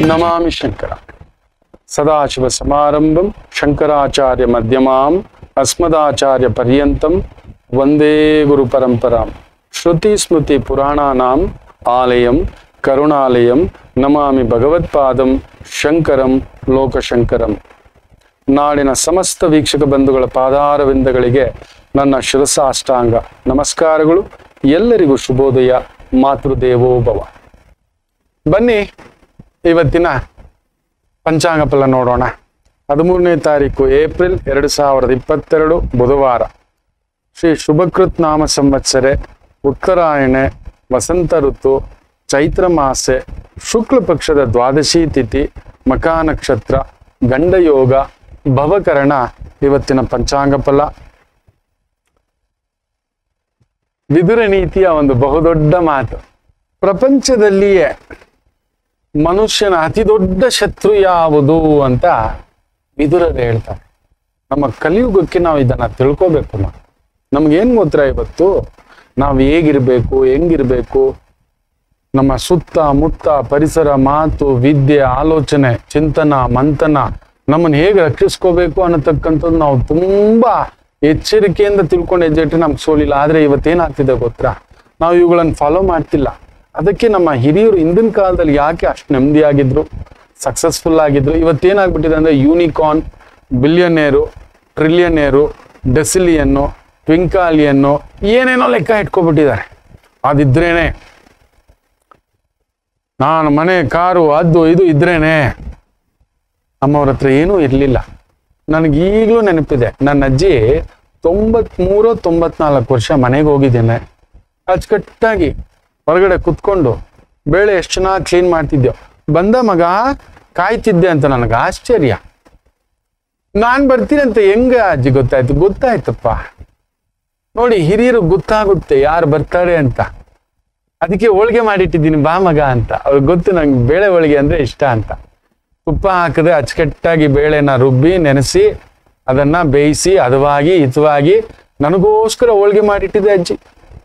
ನಮಾಮಿ ಶಂಕರ ಸದಾಶಿವ ಸಮಾರಂಭಂ ಶಂಕರಾಚಾರ್ಯ ಮಧ್ಯಮಾಂ ಅಸ್ಮದಾಚಾರ್ಯ ಪರ್ಯಂತಂ ವಂದೇ ಗುರು ಪರಂಪರಾಂ ಶ್ರುತಿ ಸ್ಮೃತಿ ಪುರಾಣಾನಾಂ ಆಲಯಂ ಕರುಣಾಲಯಂ ನಮಾಮಿ ಭಗವತ್ಪಾದಂ ಶಂಕರಂ ಲೋಕಶಂಕರಂ ನಾಡಿನ ಸಮಸ್ತ ವೀಕ್ಷಕ ಬಂಧುಗಳ ಪಾದಾರವಿಂದಗಳಿಗೆ ನನ್ನ ಶಿರಸಾಷ್ಟಾಂಗ ನಮಸ್ಕಾರಗಳು ಎಲ್ಲರಿಗೂ ಶುಭೋದಯ ಮಾತೃದೇವೋಭವ ಬನ್ನಿ ಇವತ್ತಿನ ಪಂಚಾಂಗ ಫಲ ನೋಡೋಣ ಹದಿಮೂರನೇ ತಾರೀಕು ಏಪ್ರಿಲ್ ಎರಡು ಸಾವಿರದ ಇಪ್ಪತ್ತೆರಡು ಬುಧವಾರ ಶ್ರೀ ಶುಭಕೃತ್ ನಾಮ ಸಂವತ್ಸರೆ ಉತ್ತರಾಯಣೆ ವಸಂತ ಋತು ಚೈತ್ರ ಮಾಸೆ ಶುಕ್ಲ ಪಕ್ಷದ ದ್ವಾದಶಿ ತಿಥಿ ಮಕಾ ನಕ್ಷತ್ರ ಗಂಡಯೋಗ ಭವಕರಣ ಇವತ್ತಿನ ಪಂಚಾಂಗ ಫಲ ವಿದುರ ನೀತಿಯ ಒಂದು ಬಹುದೊಡ್ಡ ಮಾತು ಪ್ರಪಂಚದಲ್ಲಿಯೇ ಮನುಷ್ಯನ ಅತಿ ದೊಡ್ಡ ಶತ್ರು ಯಾವುದು ಅಂತ ವಿದುರರು ಹೇಳ್ತಾರೆ ನಮ್ಮ ಕಲಿಯುಗಕ್ಕೆ ನಾವು ಇದನ್ನ ತಿಳ್ಕೋಬೇಕು ನಾವು ನಮ್ಗೇನ್ ಗೊತ್ತರ ಇವತ್ತು ನಾವು ಹೇಗಿರ್ಬೇಕು ಹೆಂಗಿರ್ಬೇಕು ನಮ್ಮ ಸುತ್ತ ಮುತ್ತ ಪರಿಸರ ಮಾತು ವಿದ್ಯೆ ಆಲೋಚನೆ ಚಿಂತನ ಮಂಥನ ನಮ್ಮನ್ನು ಹೇಗೆ ರಕ್ಷಿಸ್ಕೋಬೇಕು ಅನ್ನತಕ್ಕಂಥದ್ದು ನಾವು ತುಂಬಾ ಎಚ್ಚರಿಕೆಯಿಂದ ತಿಳ್ಕೊಂಡು ಹೆಜ್ಜೆಟ್ರೆ ನಮ್ಗೆ ಸೋಲಿಲ್ಲ ಆದ್ರೆ ಇವತ್ತೇನಾಗ್ತಿದೆ ಗೊತ್ತಾ ನಾವು ಇವುಗಳನ್ನು ಫಾಲೋ ಮಾಡ್ತಿಲ್ಲ ಅದಕ್ಕೆ ನಮ್ಮ ಹಿರಿಯರು ಹಿಂದಿನ ಕಾಲದಲ್ಲಿ ಯಾಕೆ ಅಷ್ಟು ನೆಮ್ಮದಿಯಾಗಿದ್ರು ಸಕ್ಸಸ್ಫುಲ್ ಆಗಿದ್ರು ಇವತ್ತೇನಾಗ್ಬಿಟ್ಟಿದೆ ಅಂದ್ರೆ ಯೂನಿಕಾರ್ನ್ ಬಿಲಿಯನೇರು ಟ್ರಿಲಿಯನೇರು ಡೆಸಿಲಿಯನ್ನು ಟ್ವಿಂಕಾಲಿಯನ್ನು ಏನೇನೋ ಲೆಕ್ಕ ಇಟ್ಕೊಬಿಟ್ಟಿದ್ದಾರೆ ಅದಿದ್ರೇನೆ ನಾನು ಮನೆ ಕಾರು ಅದು ಇದು ಇದ್ರೇನೆ ನಮ್ಮವ್ರ ಹತ್ರ ಏನೂ ಇರಲಿಲ್ಲ ನನಗೆ ಈಗಲೂ ನೆನಪಿದೆ ನನ್ನ ಅಜ್ಜಿ ತೊಂಬತ್ಮೂರು ತೊಂಬತ್ನಾಲ್ಕು ವರ್ಷ ಮನೆಗೆ ಹೋಗಿದ್ದೇನೆ ಅಚ್ಚುಕಟ್ಟಾಗಿ ಹೊರಗಡೆ ಕುತ್ಕೊಂಡು ಬೇಳೆ ಎಷ್ಟು ಚೆನ್ನಾಗಿ ಕ್ಲೀನ್ ಮಾಡ್ತಿದ್ಯೋ ಬಂದ ಮಗ ಕಾಯ್ತಿದ್ದೆ ಅಂತ ನನಗೆ ಆಶ್ಚರ್ಯ ನಾನ್ ಬರ್ತೀನಿ ಅಂತ ಹೆಂಗ ಅಜ್ಜಿ ಗೊತ್ತಾಯ್ತು ಗೊತ್ತಾಯ್ತಪ್ಪ ನೋಡಿ ಹಿರಿಯರು ಗೊತ್ತಾಗುತ್ತೆ ಯಾರು ಬರ್ತಾರೆ ಅಂತ ಅದಕ್ಕೆ ಹೋಳಿಗೆ ಮಾಡಿಟ್ಟಿದ್ದೀನಿ ಬಾ ಮಗ ಅಂತ ಅವ್ರಿಗೆ ಗೊತ್ತು ನಂಗೆ ಬೇಳೆ ಹೋಳಿಗೆ ಅಂದ್ರೆ ಇಷ್ಟ ಅಂತ ತುಪ್ಪ ಹಾಕದೆ ಅಚ್ಚುಕಟ್ಟಾಗಿ ಬೇಳೆನ ರುಬ್ಬಿ ನೆನೆಸಿ ಅದನ್ನ ಬೇಯಿಸಿ ಹದವಾಗಿ ಹಿತವಾಗಿ ನನಗೋಸ್ಕರ ಹೋಳಿಗೆ ಮಾಡಿಟ್ಟಿದೆ ಅಜ್ಜಿ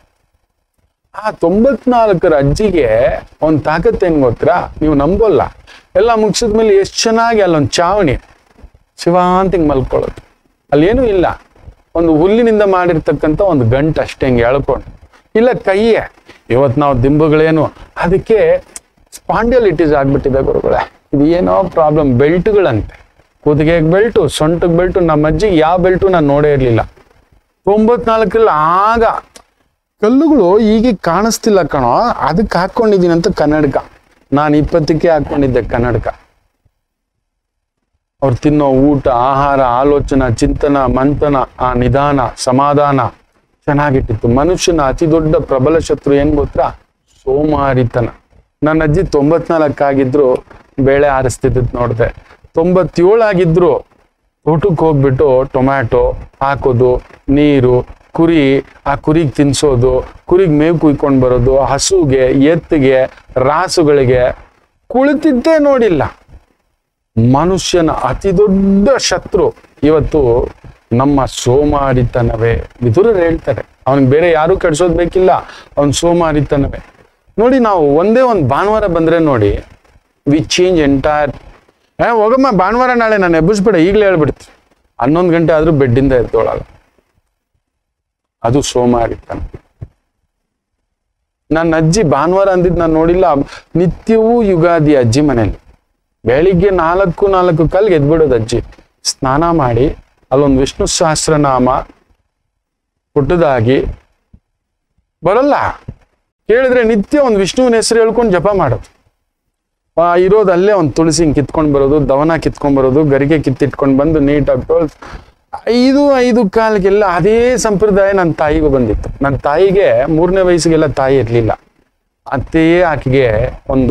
ಆ ತೊಂಬತ್ನಾಲ್ಕರ ಅಜ್ಜಿಗೆ ಒಂದ್ ತಾಕತ್ ಏನ್ ಗೊತ್ತಾ ನೀವು ನಂಬೋಲ್ಲ ಎಲ್ಲ ಮುಗಿಸಿದ್ಮೇಲೆ ಎಷ್ಟು ಚೆನ್ನಾಗಿ ಅಲ್ಲೊಂದು ಚಾವಣಿ ಶಿವಾಂತಿಗೆ ಮಲ್ಕೊಳ್ಳೋದು ಅಲ್ಲೇನೂ ಇಲ್ಲ ಒಂದು ಹುಲ್ಲಿನಿಂದ ಮಾಡಿರ್ತಕ್ಕಂಥ ಒಂದು ಗಂಟು ಅಷ್ಟೇ ಹಿಂಗೆ ಎಳ್ಕೊಂಡು ಇಲ್ಲ ಕೈಯೇ ಇವತ್ತು ನಾವು ದಿಂಬುಗಳೇನು ಅದಕ್ಕೆ ಸ್ಪಾಂಡಿಯಲಿಟೀಸ್ ಆಗ್ಬಿಟ್ಟಿದೆ ಗುರುಗಳೇ ಇದು ಏನೋ ಪ್ರಾಬ್ಲಮ್ ಬೆಲ್ಟ್ಗಳಂತೆ ಕುದಿಗೆಗೆ ಬೆಲ್ಟು ಸೊಂಟಕ್ಕೆ ಬೆಲ್ಟು ನಮ್ಮ ಅಜ್ಜಿಗೆ ಯಾವ ಬೆಲ್ಟು ನಾನು ನೋಡೇ ಇರಲಿಲ್ಲ ತೊಂಬತ್ನಾಲ್ಕರಲ್ಲಿ ಆಗ ಕಲ್ಲುಗಳು ಈಗ ಕಾಣಿಸ್ತಿಲ್ಲ ಕಣೋ ಅದಕ್ಕೆ ಹಾಕೊಂಡಿದ್ದೀನಿ ಅಂತ ಕನ್ನಡಕ ನಾನು ಇಪ್ಪತ್ತಕ್ಕೆ ಹಾಕೊಂಡಿದ್ದೆ ಕನ್ನಡಕ ಅವ್ರು ತಿನ್ನೋ ಊಟ ಆಹಾರ ಆಲೋಚನಾ ಚಿಂತನ ಮಂಥನ ಆ ನಿಧಾನ ಸಮಾಧಾನ ಚೆನ್ನಾಗಿಟ್ಟಿತ್ತು ಮನುಷ್ಯನ ಅತಿ ದೊಡ್ಡ ಪ್ರಬಲ ಶತ್ರು ಏನ್ ಗೊತ್ತಾ ಸೋಮಾರಿತನ ನನ್ನ ಅಜ್ಜಿ ತೊಂಬತ್ನಾಲ್ಕಾಗಿದ್ರು ಬೇಳೆ ಆರಿಸ್ತಿದ್ದದ್ ನೋಡಿದೆ ತೊಂಬತ್ತೇಳು ಆಗಿದ್ರು ತೋಟಕ್ಕೆ ಹೋಗ್ಬಿಟ್ಟು ಟೊಮ್ಯಾಟೊ ಹಾಕೋದು ನೀರು ಕುರಿ ಆ ಕುರಿಗೆ ತಿನ್ಸೋದು ಕುರಿಗೆ ಮೇವು ಕುಯ್ಕೊಂಡು ಬರೋದು ಹಸುಗೆ ಎತ್ತಿಗೆ ರಾಸುಗಳಿಗೆ ಕುಳಿತಿದ್ದೇ ನೋಡಿಲ್ಲ ಮನುಷ್ಯನ ಅತಿ ದೊಡ್ಡ ಶತ್ರು ಇವತ್ತು ನಮ್ಮ ಸೋಮಾರಿತನವೇ ವಿದುರರು ಹೇಳ್ತಾರೆ ಅವನಿಗೆ ಬೇರೆ ಯಾರು ಕೆಡ್ಸೋದ್ ಬೇಕಿಲ್ಲ ಅವನ್ ಸೋಮಾರಿತನವೇ ನೋಡಿ ನಾವು ಒಂದೇ ಒಂದು ಭಾನುವಾರ ಬಂದ್ರೆ ನೋಡಿ ವಿ ಚೇಂಜ್ ಎಂಟೈರ್ ಏ ಹೋಗಮ್ಮ ಭಾನುವಾರ ನಾಳೆ ನಾನು ಎಬ್ಬಿಸ್ಬೇಡ ಈಗಲೇ ಹೇಳ್ಬಿಡ್ತು ಹನ್ನೊಂದು ಗಂಟೆ ಆದ್ರೂ ಬೆಡ್ಡಿಂದ ಎದ್ದೋಳಲ್ಲ ಅದು ಸೋಮಾರಿತನ ನನ್ನ ಅಜ್ಜಿ ಭಾನುವಾರ ಅಂದಿದ್ದು ನಾನು ನೋಡಿಲ್ಲ ನಿತ್ಯವೂ ಯುಗಾದಿ ಅಜ್ಜಿ ಮನೇಲಿ ಬೆಳಿಗ್ಗೆ ನಾಲ್ಕು ನಾಲ್ಕು ಕಾಲ್ಗೆ ಎದ್ಬಿಡೋದು ಅಜ್ಜಿ ಸ್ನಾನ ಮಾಡಿ ಅಲ್ಲೊಂದು ವಿಷ್ಣು ಸಹಸ್ರನಾಮ ಪುಟ್ಟದಾಗಿ ಬರಲ್ಲ ಕೇಳಿದ್ರೆ ನಿತ್ಯ ಒಂದು ವಿಷ್ಣುವಿನ ಹೆಸರು ಹೇಳ್ಕೊಂಡು ಜಪ ಮಾಡೋದು ಆ ಇರೋದು ಅಲ್ಲೇ ಒಂದು ತುಳಸಿ ಹಿಂಗ್ ಕಿತ್ಕೊಂಡ್ ಬರೋದು ದವನ ಕಿತ್ಕೊಂಡ್ ಬರೋದು ಗರಿಗೆ ಕಿತ್ತಿಟ್ಕೊಂಡು ಬಂದು ನೀಟಾಗಿ ತೊಳ್ದು ಐದು ಐದು ಕಾಲಿಗೆಲ್ಲ ಅದೇ ಸಂಪ್ರದಾಯ ನನ್ನ ತಾಯಿಗೂ ಬಂದಿತ್ತು ನನ್ನ ತಾಯಿಗೆ ಮೂರನೇ ವಯಸ್ಸಿಗೆಲ್ಲ ತಾಯಿ ಇರ್ಲಿಲ್ಲ ಅತ್ತೆಯೇ ಆಕೆಗೆ ಒಂದು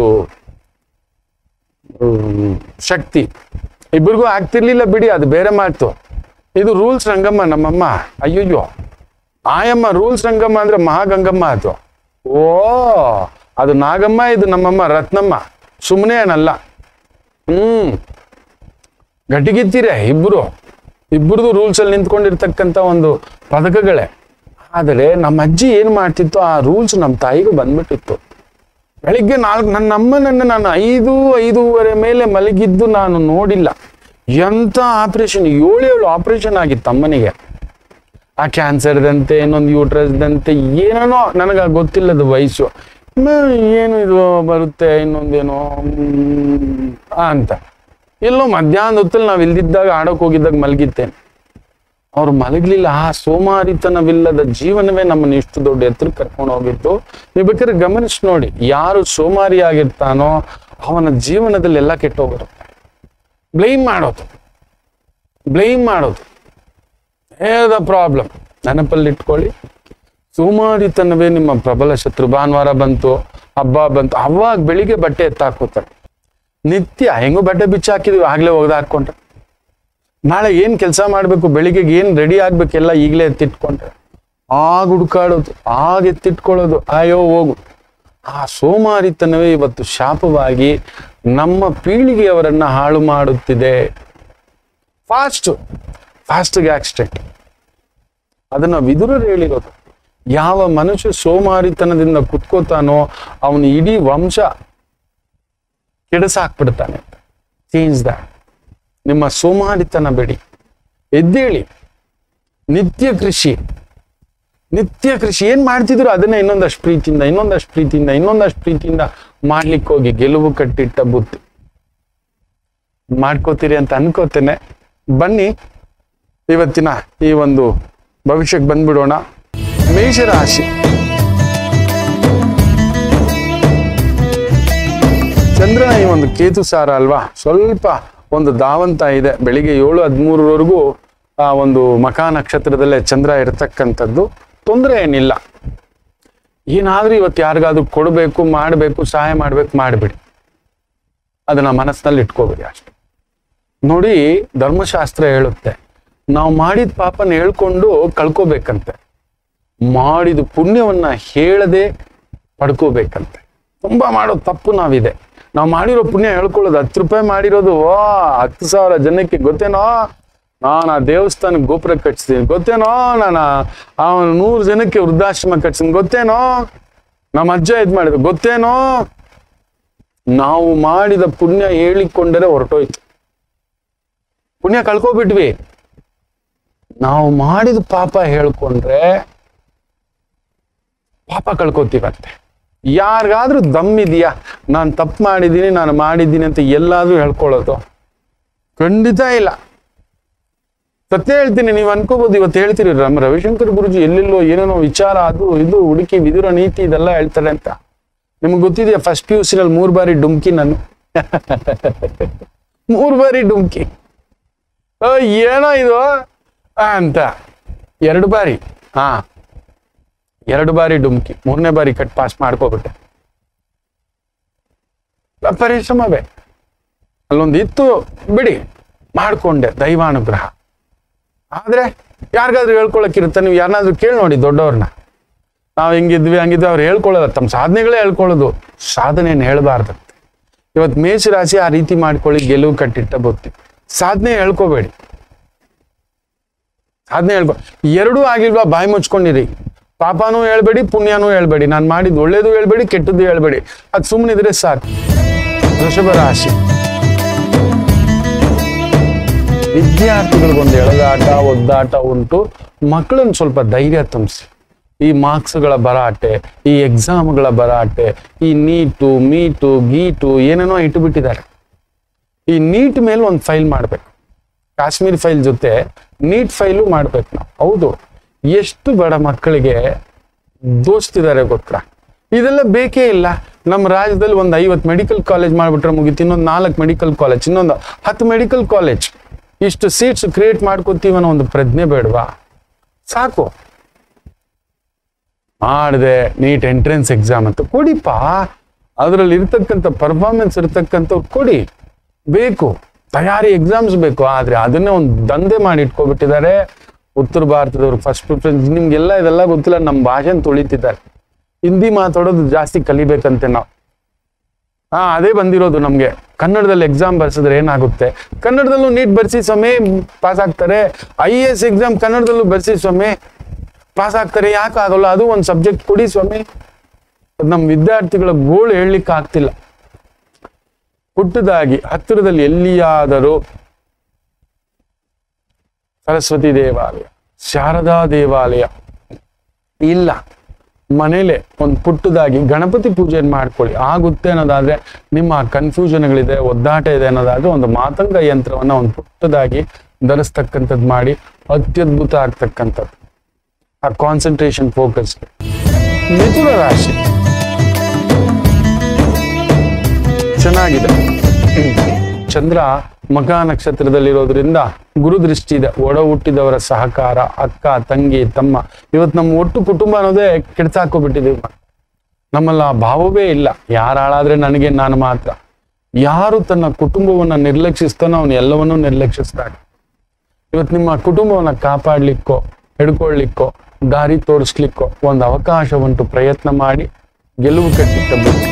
ಹ್ಮ್, ಶಕ್ತಿ ಇಬ್ಬರಿಗೂ ಆಗ್ತಿರ್ಲಿಲ್ಲ ಬಿಡಿ ಅದು ಬೇರೆ ಮಾತು ಇದು ರೂಲ್ಸ್ ರಂಗಮ್ಮ ನಮ್ಮಮ್ಮ ಅಯ್ಯಯ್ಯೋ ಆಯಮ್ಮ ರೂಲ್ಸ್ ರಂಗಮ್ಮ ಅಂದ್ರೆ ಮಹಾಗಂಗಮ್ಮ ಅದು ಓ ಅದು ನಾಗಮ್ಮ ಇದು ನಮ್ಮಮ್ಮ ರತ್ನಮ್ಮ ಸುಮ್ಮನೆ ಏನಲ್ಲ ಹ್ಮ್ ಗಟ್ಟಿಗಿತ್ತೀರೆ ಇಬ್ರು ಇಬ್ಬರದು ರೂಲ್ಸ್ ಅಲ್ಲಿ ನಿಂತ್ಕೊಂಡಿರ್ತಕ್ಕಂಥ ಒಂದು ಪದಕಗಳೇ ಆದರೆ ನಮ್ಮ ಅಜ್ಜಿ ಏನ್ ಮಾಡ್ತಿತ್ತು ಆ ರೂಲ್ಸ್ ನಮ್ಮ ತಾಯಿಗೂ ಬಂದ್ಬಿಟ್ಟಿತ್ತು ಬೆಳಿಗ್ಗೆ ನಾಲ್ಕು ನನ್ನ ಅಮ್ಮನನ್ನು ನಾನು ಐದು ಐದೂವರೆ ಮೇಲೆ ಮಲಗಿದ್ದು ನಾನು ನೋಡಿಲ್ಲ ಎಂಥ ಆಪರೇಷನ್ ಏಳು ಏಳು ಆಪರೇಷನ್ ಆಗಿತ್ತು ಅಮ್ಮನಿಗೆ ಆ ಕ್ಯಾನ್ಸರ್ದಂತೆ ಇನ್ನೊಂದು ಯೂಟ್ರಸ್ದಂತೆ ಏನೇನೋ ನನಗೆ ಗೊತ್ತಿಲ್ಲದ ವಯಸ್ಸು ಮ, ಏನು ಇದು ಬರುತ್ತೆ ಇನ್ನೊಂದೇನೋ ಮ್, ಆ ಅಂತ ಎಲ್ಲೋ ಮಧ್ಯಾಹ್ನದ ಹೊತ್ತಲ್ಲಿ ನಾವು ಇಲ್ದಿದ್ದಾಗ ಆಡೋಕೆ ಹೋಗಿದ್ದಾಗ ಮಲಗಿತ್ತೇನೆ ಅವ್ರು ಮಲಗಲಿಲ್ಲ ಆ ಸೋಮಾರಿತನವಿಲ್ಲದ ಜೀವನವೇ ನಮ್ಮನ್ನು ಇಷ್ಟು ದೊಡ್ಡ ಎತ್ತರ ಕರ್ಕೊಂಡು ಹೋಗಿತ್ತು ನೀವು ಬೇಕಾದ್ರೆ ಗಮನಿಸಿ ನೋಡಿ ಯಾರು ಸೋಮಾರಿ ಆಗಿರ್ತಾನೋ ಅವನ ಜೀವನದಲ್ಲಿ ಎಲ್ಲ ಕೆಟ್ಟೋಗಿರುತ್ತೆ ಬ್ಲೇಮ್ ಮಾಡೋದು ಬ್ಲೇಮ್ ಮಾಡೋದು ದ ಪ್ರಾಬ್ಲಮ್ ನೆನಪಲ್ಲಿ ಇಟ್ಕೊಳ್ಳಿ ಸೋಮಾರಿತನವೇ ನಿಮ್ಮ ಪ್ರಬಲ ಶತ್ರು ಭಾನುವಾರ ಬಂತು ಹಬ್ಬ ಬಂತು ಅವಾಗ ಬೆಳಿಗ್ಗೆ ಬಟ್ಟೆ ಎತ್ತಾಕೋತಾರೆ ನಿತ್ಯ ಹೆಂಗೋ ಬಟ್ಟೆ ಬಿಚ್ಚಿ ಹಾಕಿದ್ವಿ ಆಗ್ಲೇ ಒಗ್ದು ಹಾಕೊಂಡ್ರೆ ನಾಳೆ ಏನ್ ಕೆಲಸ ಮಾಡ್ಬೇಕು ಬೆಳಿಗ್ಗೆಗೆ ಏನ್ ರೆಡಿ ಆಗ್ಬೇಕೆಲ್ಲ ಈಗಲೇ ಎತ್ತಿಟ್ಕೊಂಡ್ರೆ ಆಗ ಹುಡುಕಾಡೋದು ಆಗ ಎತ್ತಿಟ್ಕೊಳ್ಳೋದು ಅಯ್ಯೋ ಹೋಗು ಆ ಸೋಮಾರಿತನವೇ ಇವತ್ತು ಶಾಪವಾಗಿ ನಮ್ಮ ಪೀಳಿಗೆಯವರನ್ನ ಹಾಳು ಮಾಡುತ್ತಿದೆ ಫಾಸ್ಟ್ ಫಾಸ್ಟ್ಗೆ ಆಕ್ಸಿಡೆಂಟ್ ಅದನ್ನ ವಿದುರರು ಹೇಳಿರೋದು ಯಾವ ಮನುಷ್ಯ ಸೋಮಾರಿತನದಿಂದ ಕುತ್ಕೋತಾನೋ ಅವನು ಇಡೀ ವಂಶ ಕೆಡಸಾಕ್ಬಿಡ್ತಾನೆ ಚೇಂಜ್ ದ ನಿಮ್ಮ ಸೋಮಾರಿತನ ಬಿಡಿ ಎದ್ದೇಳಿ ನಿತ್ಯ ಕೃಷಿ ನಿತ್ಯ ಕೃಷಿ ಏನ್ ಮಾಡ್ತಿದ್ರು ಅದನ್ನ ಇನ್ನೊಂದಷ್ಟು ಪ್ರೀತಿಯಿಂದ ಇನ್ನೊಂದಷ್ಟು ಪ್ರೀತಿಯಿಂದ ಇನ್ನೊಂದಷ್ಟು ಪ್ರೀತಿಯಿಂದ ಮಾಡ್ಲಿಕ್ಕೆ ಹೋಗಿ ಗೆಲುವು ಕಟ್ಟಿಟ್ಟ ಬುತ್ತಿ ಮಾಡ್ಕೋತೀರಿ ಅಂತ ಅನ್ಕೋತೇನೆ ಬನ್ನಿ ಇವತ್ತಿನ ಈ ಒಂದು ಭವಿಷ್ಯಕ್ಕೆ ಬಂದ್ಬಿಡೋಣ ಮೇಷರಾಶಿ ಚಂದ್ರನ ಈ ಒಂದು ಕೇತು ಸಾರ ಅಲ್ವಾ ಸ್ವಲ್ಪ ಒಂದು ಧಾವಂತ ಇದೆ ಬೆಳಿಗ್ಗೆ ಏಳು ಹದಿಮೂರವರೆಗೂ ಆ ಒಂದು ಮಕಾ ನಕ್ಷತ್ರದಲ್ಲೇ ಚಂದ್ರ ಇರತಕ್ಕಂಥದ್ದು ತೊಂದರೆ ಏನಿಲ್ಲ ಏನಾದ್ರೂ ಇವತ್ತು ಯಾರಿಗಾದ್ರೂ ಕೊಡಬೇಕು ಮಾಡಬೇಕು ಸಹಾಯ ಮಾಡ್ಬೇಕು ಮಾಡಿಬಿಡಿ ಅದನ್ನ ಮನಸ್ಸಿನಲ್ಲಿ ಇಟ್ಕೋಬೇಡಿ ಅಷ್ಟೆ ನೋಡಿ ಧರ್ಮಶಾಸ್ತ್ರ ಹೇಳುತ್ತೆ ನಾವು ಮಾಡಿದ ಪಾಪನ ಹೇಳ್ಕೊಂಡು ಕಳ್ಕೋಬೇಕಂತೆ ಮಾಡಿದ ಪುಣ್ಯವನ್ನ ಹೇಳದೆ ಪಡ್ಕೋಬೇಕಂತೆ ತುಂಬಾ ಮಾಡೋ ತಪ್ಪು ನಾವಿದೆ ನಾವು ಮಾಡಿರೋ ಪುಣ್ಯ ಹೇಳ್ಕೊಳ್ಳೋದು ಹತ್ತು ರೂಪಾಯಿ ಮಾಡಿರೋದು ವಾ ಹತ್ತು ಸಾವಿರ ಜನಕ್ಕೆ ಗೊತ್ತೇನೋ ನಾನು ಆ ದೇವಸ್ಥಾನಕ್ಕೆ ಗೋಪುರ ಕಟ್ಸಿದ್ದೀನಿ ಗೊತ್ತೇನೋ ನಾನು ಆ ನೂರು ಜನಕ್ಕೆ ವೃದ್ಧಾಶ್ರಮ ಕಟ್ಸಿದ್ದೀನಿ ಗೊತ್ತೇನೋ ನಮ್ಮ ಅಜ್ಜ ಇದ್ ಮಾಡಿದ್ರು ಗೊತ್ತೇನೋ ನಾವು ಮಾಡಿದ ಪುಣ್ಯ ಹೇಳಿಕೊಂಡರೆ ಹೊರಟೋಯ್ತು ಪುಣ್ಯ ಕಳ್ಕೊಬಿಟ್ವಿ ನಾವು ಮಾಡಿದ ಪಾಪ ಹೇಳ್ಕೊಂಡ್ರೆ ಪಾಪ ಕಳ್ಕೊತೀವಂತೆ ಯಾರಿಗಾದ್ರೂ ದಮ್ ಇದೆಯಾ ನಾನು ತಪ್ಪು ಮಾಡಿದ್ದೀನಿ ನಾನು ಮಾಡಿದ್ದೀನಿ ಅಂತ ಎಲ್ಲಾದ್ರೂ ಹೇಳ್ಕೊಳ್ಳೋದು ಖಂಡಿತ ಇಲ್ಲ ಸತ್ಯ ಹೇಳ್ತೀನಿ ನೀವು ಅನ್ಕೋಬಹುದು ಇವತ್ತು ಹೇಳ್ತೀರಿ ನಮ್ಮ ರವಿಶಂಕರ್ ಗುರುಜಿ ಎಲ್ಲೆಲ್ಲೋ ಏನೇನೋ ವಿಚಾರ ಅದು ಇದು ಹುಡುಕಿ ವಿದುರ ನೀತಿ ಇದೆಲ್ಲ ಹೇಳ್ತಾರೆ ಅಂತ ನಿಮ್ಗೆ ಗೊತ್ತಿದೆಯಾ ಫಸ್ಟ್ ಪಿ ಯು ಸಿನಲ್ಲಿ ಮೂರು ಬಾರಿ ಡುಮ್ಕಿ ನಾನು ಮೂರು ಬಾರಿ ಡುಮ್ಕಿ ಆ, ಏನೋ ಇದು ಆ, ಅಂತ ಎರಡು ಬಾರಿ ಹಾ ಎರಡು ಬಾರಿ ಡುಮ್ಕಿ ಮೂರನೇ ಬಾರಿ ಕಟ್ ಪಾಸ್ ಮಾಡ್ಕೋಬಿಟ್ಟೆ ಪರಿಶ್ರಮವೇ ಅಲ್ಲೊಂದು ಇತ್ತು ಬಿಡಿ ಮಾಡ್ಕೊಂಡೆ ದೈವಾನುಗ್ರಹ ಆದ್ರೆ ಯಾರಿಗಾದ್ರೂ ಹೇಳ್ಕೊಳಕ್ಕಿರುತ್ತೆ ನೀವು ಯಾರನ್ನಾದ್ರೂ ಕೇಳಿ ನೋಡಿ ದೊಡ್ಡವ್ರನ್ನ ನಾವು ಹೆಂಗಿದ್ವಿ ಹಂಗಿದ್ವಿ ಅವ್ರು ಹೇಳ್ಕೊಳ್ಳೋಲ್ಲ ತಮ್ಮ ಸಾಧನೆಗಳೇ ಹೇಳ್ಕೊಳ್ಳೋದು ಸಾಧನೆಯನ್ನು ಹೇಳ್ಬಾರ್ದಂತೆ ಇವತ್ತು ಮೇಷರಾಶಿ ಆ ರೀತಿ ಮಾಡ್ಕೊಳ್ಳಿ ಗೆಲುವು ಕಟ್ಟಿಟ್ಟ ಬುತ್ತಿ ಸಾಧನೆ ಹೇಳ್ಕೋಬೇಡಿ ಸಾಧನೆ ಹೇಳ್ಕೊ ಎರಡೂ ಆಗಿಲ್ವಾ ಬಾಯಿ ಮುಚ್ಕೊಂಡಿರಿ ಪಾಪನೂ ಹೇಳ್ಬೇಡಿ ಪುಣ್ಯನೂ ಹೇಳ್ಬೇಡಿ ನಾನು ಮಾಡಿದ್ದು ಒಳ್ಳೇದು ಹೇಳ್ಬೇಡಿ ಕೆಟ್ಟದ್ದು ಹೇಳ್ಬೇಡಿ ಅದು ಸುಮ್ಮನಿದ್ರೆ ಸಾಕು ವೃಷಭ ರಾಶಿ ವಿದ್ಯಾರ್ಥಿಗಳಿಗೊಂದು ಎಳೆದಾಟ ಒದ್ದಾಟ ಉಂಟು ಮಕ್ಕಳನ್ನು ಸ್ವಲ್ಪ ಧೈರ್ಯ ತುಂಬಿಸಿ ಈ ಮಾರ್ಕ್ಸ್ಗಳ ಭರಾಟೆ ಈ ಎಕ್ಸಾಮ್ಗಳ ಭರಾಟೆ ಈ ನೀಟು ಮೀಟು ಗೀಟು ಏನೇನೋ ಇಟ್ಟುಬಿಟ್ಟಿದ್ದಾರೆ ಈ ನೀಟ್ ಮೇಲೆ ಒಂದು ಫೈಲ್ ಮಾಡಬೇಕು ಕಾಶ್ಮೀರ್ ಫೈಲ್ ಜೊತೆ ನೀಟ್ ಫೈಲು ಮಾಡ್ಬೇಕು ನಾವು ಹೌದು ಎಷ್ಟು ಬಡ ಮಕ್ಕಳಿಗೆ ದೋಸ್ತಿದ್ದಾರೆ ಗೊತ್ತಾ ಇದೆಲ್ಲ ಬೇಕೇ ಇಲ್ಲ ನಮ್ಮ ರಾಜ್ಯದಲ್ಲಿ ಒಂದು ಐವತ್ತು ಮೆಡಿಕಲ್ ಕಾಲೇಜ್ ಮಾಡಿಬಿಟ್ರೆ ಮುಗೀತು ಇನ್ನೊಂದು ನಾಲ್ಕು ಮೆಡಿಕಲ್ ಕಾಲೇಜ್ ಇನ್ನೊಂದು ಹತ್ತು ಮೆಡಿಕಲ್ ಕಾಲೇಜ್ ಇಷ್ಟು ಸೀಟ್ಸ್ ಕ್ರಿಯೇಟ್ ಮಾಡ್ಕೋತೀವಿ ಅನ್ನೋ ಒಂದು ಪ್ರಜ್ಞೆ ಬೇಡವಾ ಸಾಕು ಮಾಡಿದೆ ನೀಟ್ ಎಂಟ್ರೆನ್ಸ್ ಎಕ್ಸಾಮ್ ಅಂತ ಕೊಡಿಪ್ಪ ಅದರಲ್ಲಿ ಇರ್ತಕ್ಕಂಥ ಪರ್ಫಾರ್ಮೆನ್ಸ್ ಇರ್ತಕ್ಕಂಥವ್ರು ಕೊಡಿ ಬೇಕು ತಯಾರಿ ಎಕ್ಸಾಮ್ಸ್ ಬೇಕು ಆದ್ರೆ ಅದನ್ನೇ ಒಂದು ದಂಧೆ ಮಾಡಿ ಇಟ್ಕೊಬಿಟ್ಟಿದ್ದಾರೆ ಉತ್ತರ ಭಾರತದವ್ರು ಫಸ್ಟ್ ಪ್ರಿಫರೆನ್ಸ್ ನಿಮ್ಗೆಲ್ಲ ಇದೆಲ್ಲ ಗೊತ್ತಿಲ್ಲ ನಮ್ಮ ಭಾಷೆನ ತುಳಿತಿದ್ದಾರೆ ಹಿಂದಿ ಮಾತಾಡೋದು ಜಾಸ್ತಿ ಕಲಿಬೇಕಂತೆ ನಾವು ಹಾ ಅದೇ ಬಂದಿರೋದು ನಮ್ಗೆ ಕನ್ನಡದಲ್ಲಿ ಎಕ್ಸಾಮ್ ಬರ್ಸಿದ್ರೆ ಏನಾಗುತ್ತೆ ಕನ್ನಡದಲ್ಲೂ ನೀಟ್ ಬರ್ಸಿ ಸ್ವಾಮಿ ಪಾಸ್ ಆಗ್ತಾರೆ ಐ ಎ ಎಸ್ ಎಕ್ಸಾಮ್ ಕನ್ನಡದಲ್ಲೂ ಬರ್ಸಿ ಸ್ವಾಮಿ ಪಾಸ್ ಆಗ್ತಾರೆ ಯಾಕೆ ಆಗಲ್ಲ ಅದು ಒಂದು ಸಬ್ಜೆಕ್ಟ್ ಕೊಡಿ ಸ್ವಾಮಿ ನಮ್ಮ ವಿದ್ಯಾರ್ಥಿಗಳ ಗೋಳು ಹೇಳಲಿಕ್ಕೆ ಆಗ್ತಿಲ್ಲ ಪುಟ್ಟದಾಗಿ ಹತ್ತಿರದಲ್ಲಿ ಎಲ್ಲಿಯಾದರೂ ಸರಸ್ವತಿ ದೇವಾಲಯ ಶಾರದಾ ದೇವಾಲಯ ಇಲ್ಲ ಮನೇಲೆ ಒಂದು ಪುಟ್ಟದಾಗಿ ಗಣಪತಿ ಪೂಜೆಯನ್ನು ಮಾಡ್ಕೊಳ್ಳಿ ಆಗುತ್ತೆ ಅನ್ನೋದಾದ್ರೆ ನಿಮ್ಮ ಕನ್ಫ್ಯೂಷನ್ಗಳಿದೆ ಒದ್ದಾಟ ಇದೆ ಅನ್ನೋದಾದ್ರೆ ಒಂದು ಮಾತಂಗ ಯಂತ್ರವನ್ನ ಒಂದು ಪುಟ್ಟದಾಗಿ ಧರಿಸ್ತಕ್ಕಂಥದ್ದು ಮಾಡಿ ಅತ್ಯದ್ಭುತ ಆಗ್ತಕ್ಕಂಥದ್ದು ಆ ಕಾನ್ಸಂಟ್ರೇಷನ್ ಫೋಕಸ್ ಮಿಥುನ ರಾಶಿ ಚೆನ್ನಾಗಿದೆ ಚಂದ್ರ ಮಕ ನಕ್ಷತ್ರದಲ್ಲಿರೋದ್ರಿಂದ ಗುರು ದೃಷ್ಟಿ ಇದೆ ಒಡ ಹುಟ್ಟಿದವರ ಸಹಕಾರ ಅಕ್ಕ ತಂಗಿ ತಮ್ಮ ಇವತ್ತು ನಮ್ಮ ಒಟ್ಟು ಕುಟುಂಬ ಅನ್ನೋದೇ ಕೆಡ್ಸಾಕೋಬಿಟ್ಟಿದೀವಿ ನಮ್ಮಲ್ಲ ಆ ಭಾವವೇ ಇಲ್ಲ ಯಾರು ಹಾಳಾದ್ರೆ ನನಗೆ ನಾನು ಮಾತ್ರ ಯಾರು ತನ್ನ ಕುಟುಂಬವನ್ನ ನಿರ್ಲಕ್ಷಿಸ್ತಾನೋ ಅವನು ಎಲ್ಲವನ್ನೂ ನಿರ್ಲಕ್ಷಿಸ್ತಾನೆ ಇವತ್ತು ನಿಮ್ಮ ಕುಟುಂಬವನ್ನ ಕಾಪಾಡ್ಲಿಕ್ಕೋ ಹಿಡ್ಕೊಳ್ಲಿಕ್ಕೋ ದಾರಿ ತೋರಿಸ್ಲಿಕ್ಕೋ ಒಂದು ಅವಕಾಶ ಉಂಟು ಪ್ರಯತ್ನ ಮಾಡಿ ಗೆಲುವು ಕಟ್ಟಿಟ್ಟ ಬುದ್ಧಿ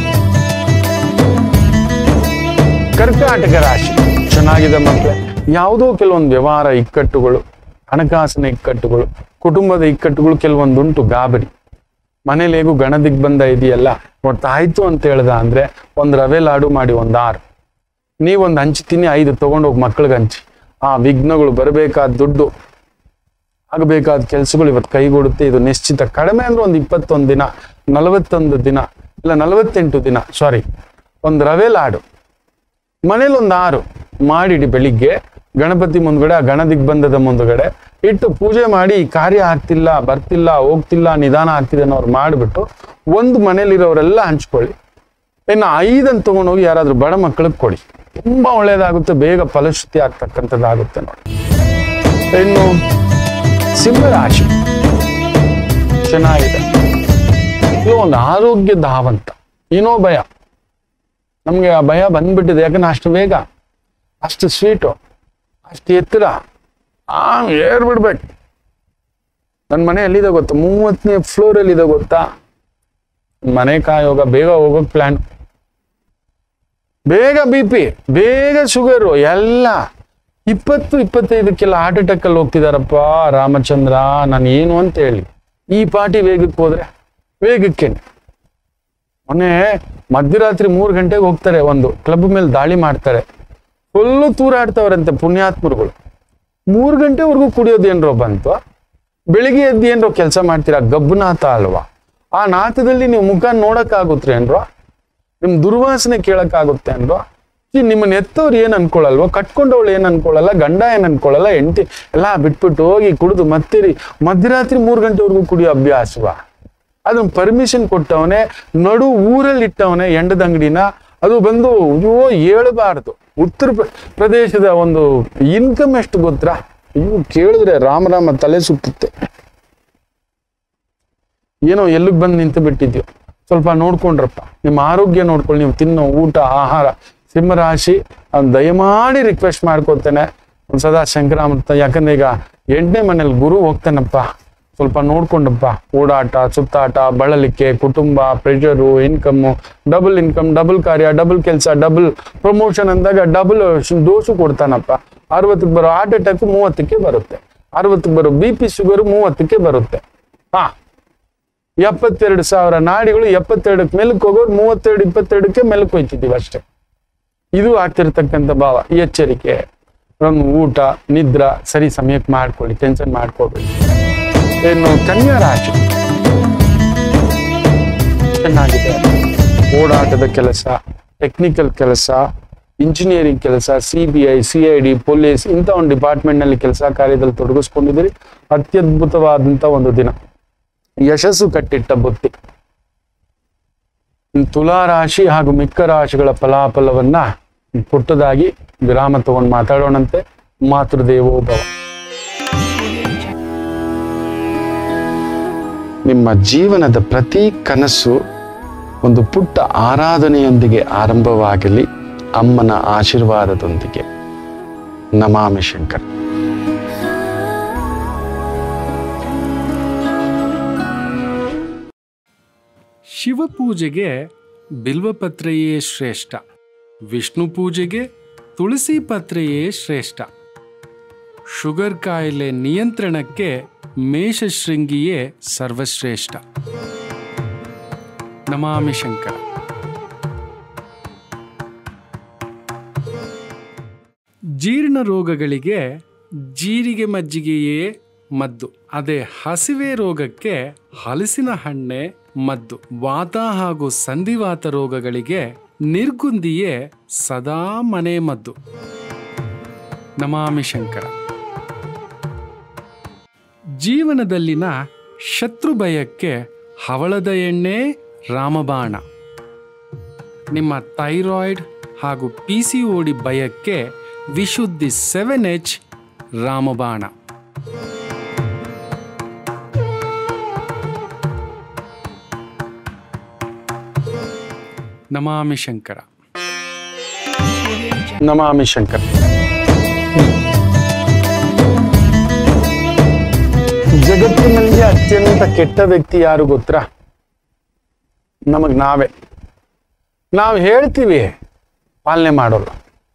ಕರ್ಕಾಟಕ ರಾಶಿ ಚೆನ್ನಾಗಿದೆ ಮಕ್ಕಳೇ ಯಾವುದೋ ಕೆಲವೊಂದು ವ್ಯವಹಾರ ಇಕ್ಕಟ್ಟುಗಳು ಹಣಕಾಸಿನ ಇಕ್ಕಟ್ಟುಗಳು ಕುಟುಂಬದ ಇಕ್ಕಟ್ಟುಗಳು ಕೆಲವೊಂದುಂಟು ಗಾಬರಿ ಮನೇಲಿ ಹೇಗೂ ಗಣ ದಿಗ್ಬಂಧ ಇದೆಯಲ್ಲ ಆಯ್ತು ಅಂತ ಹೇಳ್ದ ಅಂದ್ರೆ ಒಂದ್ ರವೆ ಲಾಡು ಮಾಡಿ ಒಂದ್ ಆರು ನೀವೊಂದು ಹಂಚ್ತೀನಿ ಐದು ತಗೊಂಡೋಗಿ ಮಕ್ಳಿಗೆ ಹಂಚಿ ಆ ವಿಘ್ನಗಳು ಬರಬೇಕಾದ ದುಡ್ಡು ಆಗಬೇಕಾದ ಕೆಲಸಗಳು ಇವತ್ತು ಕೈಗೂಡುತ್ತೆ ಇದು ನಿಶ್ಚಿತ ಕಡಿಮೆ ಅಂದ್ರೆ ಒಂದು ಇಪ್ಪತ್ತೊಂದು ದಿನ ನಲವತ್ತೊಂದು ದಿನ ಇಲ್ಲ ನಲವತ್ತೆಂಟು ದಿನ ಸಾರಿ ಒಂದು ರವೆ ಲಾಡು ಮನೇಲಿ ಒಂದು ಆರು ಮಾಡಿಡಿ ಬೆಳಿಗ್ಗೆ ಗಣಪತಿ ಮುಂದ್ಗಡೆ ಆ ಗಣ ದಿಗ್ಬಂಧದ ಮುಂದ್ಗಡೆ ಇಟ್ಟು ಪೂಜೆ ಮಾಡಿ ಈ ಕಾರ್ಯ ಆಗ್ತಿಲ್ಲ ಬರ್ತಿಲ್ಲ ಹೋಗ್ತಿಲ್ಲ ನಿಧಾನ ಆಗ್ತಿದೆ ಅನ್ನೋರು ಮಾಡಿಬಿಟ್ಟು ಒಂದು ಮನೇಲಿರೋರೆಲ್ಲ ಹಂಚ್ಕೊಳ್ಳಿ ಇನ್ನು ಐದನ್ನು ತಗೊಂಡೋಗಿ ಯಾರಾದ್ರೂ ಬಡ ಮಕ್ಕಳಿಗೆ ಕೊಡಿ ತುಂಬಾ ಒಳ್ಳೇದಾಗುತ್ತೆ ಬೇಗ ಫಲಶ್ರುತಿ ಆಗ್ತಕ್ಕಂಥದ್ದಾಗುತ್ತೆ ನೋಡಿ ಇನ್ನು ಸಿಂಹರಾಶಿ ಚೆನ್ನಾಗಿದೆ ಇದು ಒಂದು ಆರೋಗ್ಯ ಧಾವಂತ ಏನೋ ಭಯ ನಮಗೆ ಆ ಭಯ ಬಂದ್ಬಿಟ್ಟಿದೆ ಯಾಕಂದ್ರೆ ಅಷ್ಟು ಬೇಗ ಅಷ್ಟು ಸ್ವೀಟು ಅಷ್ಟು ಎತ್ತರ ಆ ಏರ್ ಬಿಡ್ಬೇಕು ನನ್ನ ಮನೆ ಎಲ್ಲಿದೆ ಗೊತ್ತಾ ಮೂವತ್ತನೇ ಫ್ಲೋರ್ ಎಲ್ಲಿದೆ ಗೊತ್ತಾ ಮನೆ ಕಾಯೋಗ ಬೇಗ ಹೋಗೋಕ್ ಪ್ಲಾನ್ ಬೇಗ ಬಿ ಪಿ ಬೇಗ ಶುಗರು ಎಲ್ಲ ಇಪ್ಪತ್ತು ಇಪ್ಪತ್ತೈದಕ್ಕೆಲ್ಲ ಹಾರ್ಟ್ ಅಟ್ಯಾಕ್ ಅಲ್ಲಿ ಹೋಗ್ತಿದಾರಪ್ಪ ರಾಮಚಂದ್ರ ನಾನು ಏನು ಅಂತ ಹೇಳಿ ಈ ಪಾರ್ಟಿ ವೇಗಕ್ಕೆ ಹೋದ್ರೆ ವೇಗಕ್ಕೇನೆ ಮೊನ್ನೆ ಮಧ್ಯರಾತ್ರಿ ಮೂರು ಗಂಟೆಗೆ ಹೋಗ್ತಾರೆ ಒಂದು ಕ್ಲಬ್ ಮೇಲೆ ದಾಳಿ ಮಾಡ್ತಾರೆ ಫುಲ್ಲು ತೂರಾಡ್ತವ್ರಂತೆ ಪುಣ್ಯಾತ್ಮರುಗಳು ಮೂರು ಗಂಟೆವರೆಗೂ ಕುಡಿಯೋದೇನ್ರೋ ಬಂತು ಬೆಳಿಗ್ಗೆ ಎದ್ದು ಏನ್ರೋ ಕೆಲಸ ಮಾಡ್ತೀರಾ ಗಬ್ಬುನಾಥ ಅಲ್ವಾ ಆ ನಾಥದಲ್ಲಿ ನೀವು ಮುಖ ನೋಡಕ್ಕಾಗುತ್ರಿ ಏನ್ರೋ ನಿಮ್ ದುರ್ವಾಸನೆ ಕೇಳಕ್ಕಾಗುತ್ತೆ ಅನ್ರೋ ಈ ನಿಮ್ಮನ್ನ ಎತ್ತವ್ರು ಏನ್ ಅನ್ಕೊಳಲ್ವೋ ಕಟ್ಕೊಂಡವಳು ಏನ್ ಅನ್ಕೊಳಲ್ಲ ಗಂಡ ಏನ್ ಅನ್ಕೊಳಲ್ಲ ಹೆಂಡತಿ ಎಲ್ಲಾ ಬಿಟ್ಬಿಟ್ಟು ಹೋಗಿ ಕುಡಿದು ಮತ್ತಿರಿ ಮಧ್ಯರಾತ್ರಿ ಮೂರು ಗಂಟೆವರೆಗೂ ಕುಡಿಯೋ ಅಭ್ಯಾಸವಾ ಅದನ್ನ ಪರ್ಮಿಷನ್ ಕೊಟ್ಟವನೇ ನಡು ಊರಲ್ಲಿ ಇಟ್ಟವನೇ ಎಂಡದ ಅಂಗಡಿನ ಅದು ಬಂದು ಅಯ್ಯೋ ಹೇಳಬಾರ್ದು ಉತ್ತರ ಪ್ರ- ಪ್ರದೇಶದ ಒಂದು ಇನ್ಕಮ್ ಎಷ್ಟು ಗೊತ್ತಾ ಅಯ್ಯೋ ಕೇಳಿದ್ರೆ ರಾಮರಾಮ ತಲೆ ಸುತ್ತುತ್ತೆ ಏನೋ ಎಲ್ಲಿಗೆ ಬಂದು ನಿಂತು ಬಿಟ್ಟಿದ್ಯೋ ಸ್ವಲ್ಪ ನೋಡ್ಕೊಂಡ್ರಪ್ಪ ನಿಮ್ಮ ಆರೋಗ್ಯ ನೋಡ್ಕೊಳ್ಳಿ ನೀವು ತಿನ್ನೋ ಊಟ ಆಹಾರ ಸಿಂಹರಾಶಿ ಅವ್ನು ದಯಮಾಡಿ ರಿಕ್ವೆಸ್ಟ್ ಮಾಡ್ಕೊತೇನೆ ಒಂದು ಸದಾ ಶಂಕರಾಮೃತ ಯಾಕಂದ್ರೆ ಈಗ ಎಂಟನೇ ಮನೇಲಿ ಗುರು ಹೋಗ್ತಾನಪ್ಪ ಸ್ವಲ್ಪ ನೋಡ್ಕೊಂಡಪ್ಪ ಓಡಾಟ ಸುತ್ತಾಟ ಬಳಲಿಕೆ ಕುಟುಂಬ pressure income double income double ಕಾರ್ಯ ಡಬಲ್ ಕೆಲಸ ಡಬಲ್ ಪ್ರಮೋಷನ್ ಅಂದಾಗ ಡಬಲ್ ಡೋಸು ಕೊಡ್ತಾನಪ್ಪ ಅರವತ್ತಕ್ಕೆ ಬರೋ ಹಾರ್ಟ್ ಅಟ್ಯಾಕ್ ಮೂವತ್ತಕ್ಕೆ ಬರುತ್ತೆ ಅರವತ್ತಕ್ಕೆ ಬರೋ ಬಿ ಪಿ ಶುಗರ್ ಮೂವತ್ತಕ್ಕೆ ಬರುತ್ತೆ ಹಾ ಎಪ್ಪತ್ತೆರಡು ಸಾವಿರ ನಾಡಿಗಳು ಎಪ್ಪತ್ತೆರಡಕ್ಕೆ ಮೆಲುಕು ಹೋಗೋರು ಮೂವತ್ತೆರಡು ಇಪ್ಪತ್ತೆರಡಕ್ಕೆ ಮೆಲುಕು ಹೋಯ್ತಿದ್ದೀವಿ ಅಷ್ಟೇ ಇದು ಆಗ್ತಿರ್ತಕ್ಕಂಥ ಭಾವ ಎಚ್ಚರಿಕೆ ಒಂದು ಊಟ ನಿದ್ರ ಸರಿ ಸಮಯಕ್ಕೆ ಮಾಡ್ಕೊಳ್ಳಿ ಟೆನ್ಷನ್ ಮಾಡ್ಕೋಬೇಡಿ ಇನ್ನು ಕನ್ಯಾ ರಾಶಿ ಚೆನ್ನಾಗಿದೆ ಓಡಾಟದ ಕೆಲಸ ಟೆಕ್ನಿಕಲ್ ಕೆಲಸ ಇಂಜಿನಿಯರಿಂಗ್ ಕೆಲಸ C B I C I D police ಇಂಥ ಒಂದು ಡಿಪಾರ್ಟ್ಮೆಂಟ್ ನಲ್ಲಿ ಕೆಲಸ ಕಾರ್ಯದಲ್ಲಿ ತೊಡಗಿಸ್ಕೊಂಡಿದ್ದೀರಿ ಅತ್ಯದ್ಭುತವಾದಂತ ಒಂದು ದಿನ ಯಶಸ್ಸು ಕಟ್ಟಿಟ್ಟ ಬುತ್ತಿ ಇನ್ನು ತುಲಾ ರಾಶಿ ಹಾಗೂ ಮಿಕ್ಕ ರಾಶಿಗಳ ಫಲಾಫಲವನ್ನ ಪುಟ್ಟದಾಗಿ ವಿರಾಮ ತಗೊಂಡು ಮಾತಾಡೋಣಂತೆ ಮಾತೃದೇವೋಭವ ನಿಮ್ಮ ಜೀವನದ ಪ್ರತಿ ಕನಸು ಒಂದು ಪುಟ್ಟ ಆರಾಧನೆಯೊಂದಿಗೆ ಆರಂಭವಾಗಲಿ ಅಮ್ಮನ ಆಶೀರ್ವಾದದೊಂದಿಗೆ ನಮಾಮಿ ಶಂಕರ್ ಶಿವಪೂಜೆಗೆ ಬಿಲ್ವಪತ್ರೆಯೇ ಶ್ರೇಷ್ಠ ವಿಷ್ಣು ಪೂಜೆಗೆ ತುಳಸಿ ಪತ್ರೆಯೇ ಶ್ರೇಷ್ಠ ಶುಗರ್ ಕಾಯಿಲೆ ನಿಯಂತ್ರಣಕ್ಕೆ ಮೇಷಶೃಂಗಿಯೇ ಸರ್ವಶ್ರೇಷ್ಠ ನಮಾಮಿ ಶಂಕರ ಜೀರ್ಣ ರೋಗಗಳಿಗೆ ಜೀರಿಗೆ ಮಜ್ಜಿಗೆಯೇ ಮದ್ದು ಅದೇ ಹಸಿವೆ ರೋಗಕ್ಕೆ ಹಲಸಿನ ಹಣ್ಣೆ ಮದ್ದು ವಾತ ಹಾಗೂ ಸಂಧಿವಾತ ರೋಗಗಳಿಗೆ ನಿರ್ಗುಂದಿಯೇ ಸದಾ ಮನೆ ಮದ್ದು ನಮಾಮಿ ಶಂಕರ ಜೀವನದಲ್ಲಿನ ಶತ್ರು ಭಯಕ್ಕೆ ಹವಳದ ಎಣ್ಣೆ ರಾಮಬಾಣ ನಿಮ್ಮ ಥೈರಾಯ್ಡ್ ಹಾಗೂ ಪಿ ಸಿ ಓಡಿ ಭಯಕ್ಕೆ ವಿಶುದ್ಧಿ ಸೆವೆನ್ ಎಚ್ ರಾಮಬಾಣ ನಮಾಮಿ ಶಂಕರ ನಮಾಮಿ ಶಂಕರ್ ಜಗತ್ತಿನಲ್ಲಿ ಅತ್ಯಂತ ಕೆಟ್ಟ ವ್ಯಕ್ತಿ ಯಾರು ಗೊತ್ತಾ ನಮಗ್ ನಾವೇ ನಾವು ಹೇಳ್ತೀವಿ ಪಾಲನೆ ಮಾಡೋಲ್ಲ